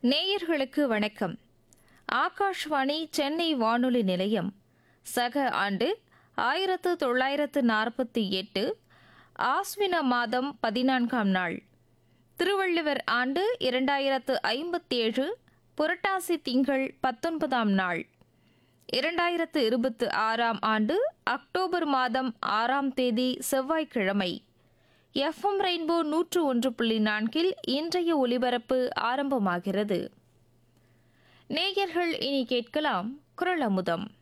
நேயர்களுக்கு வணக்கம் ஆகாஷ்வாணி சென்னை வானொலி நிலையம் சக ஆண்டு ஆயிரத்து தொள்ளாயிரத்து நாற்பத்தி எட்டு ஆஸ்வின மாதம் பதினான்காம் நாள் திருவள்ளுவர் ஆண்டு இரண்டாயிரத்து ஐம்பத்தேழு புரட்டாசி திங்கள் பத்தொன்பதாம் நாள் இரண்டாயிரத்து இருபத்து ஆறாம் ஆண்டு அக்டோபர் மாதம் ஆறாம் தேதி செவ்வாய்க்கிழமை எஃப்எம் ரெயின்போ நூற்று ஒன்று புள்ளி நான்கில் இன்றைய ஒலிபரப்பு ஆரம்பமாகிறது நேயர்கள் இனி கேட்கலாம் குரல் அமுதம்